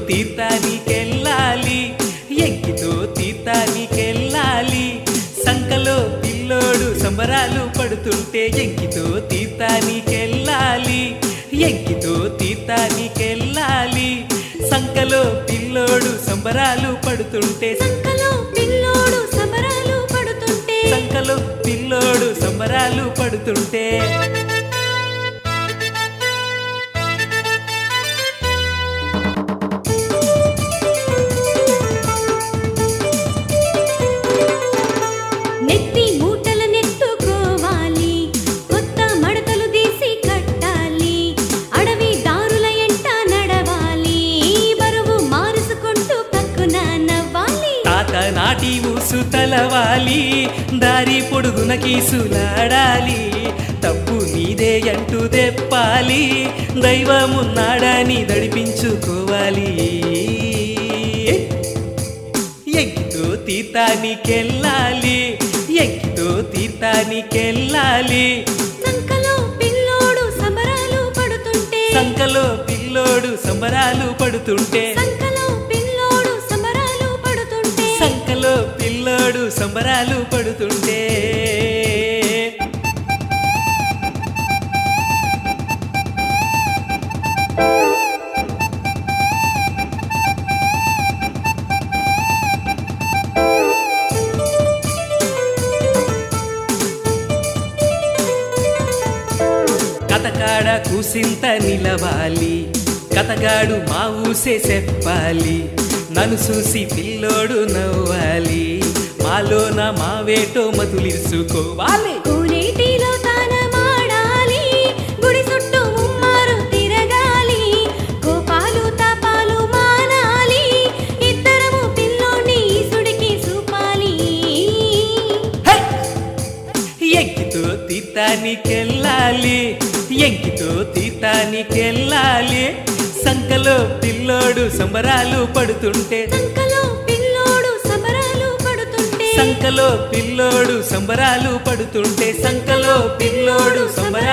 తీర్థానికెళ్ళాలి ఎంకితో తీర్థానికెళ్ళాలి సంకలో పిల్లోడు సంబరాలు పడుతుంటే ఎంకితో తీర్థానికెళ్ళాలి ఎంకితో తీర్థానికెళ్ళాలి సంకలో పిల్లోడు సంబరాలు పడుతుంటే సంకలో పిల్లోడు సమరాలు పడుతుంటే సంకలో పిల్లోడు సంబరాలు పడుతుంటే నెత్తి మూటల నెత్తుకోవాలి కొత్త మడతలు తీసి కట్టాలి అడవి దారుల ఎంట నడవాలి బరువు మారుసుకుంటూ పక్కున నవ్వాలి తాత నాటి ఊసు తలవాలి దారి పొడుగున కీసులాడాలి తప్పు నీదే అంటూ తెప్పాలి దైవమున్నాడని దడిపించుకోవాలి ఎక్కితో తీర్థానికెళ్ళాలి ఎక్కితో తీర్థానికెళ్ళాలి సంకలో పిల్లోడు సమరాలు పడుతుంటే సంకలో పిల్లోడు సంబరాలు పడుతుంటే సంకలో పిల్లోడు సమరాలు పడుతుంటే సంకలో పిల్లోడు సంబరాలు పడుతుంటే కథకాడ కూసింత నిలవాలి కథగాడు మా ఊసే చెప్పాలి నన్ను చూసి పిల్లోడు నవ్వాలి మాలోన మా వేటో మతులిసుకోవాలి కోనేటిలో తానమాడాలి గుడి చుట్టూ ముమ్మారు తిరగాలి కోపాలు తాపాలు మానాలి ఇద్దరము పిల్లోని ఈసుడికి చూపాలి హై! ఎంకితో తీర్థానికెళ్ళాలి ఎంకితో తీర్థానికెళ్ళాలి సంకలో పిల్లోడు సంబరాలు పడుతుంటే సంకలో పిల్లోడు సమరాలు పడుతుంటే సంకలో పిల్లోడు సంబరాలు పడుతుంటే సంకలో పిల్లోడు సంబరాలు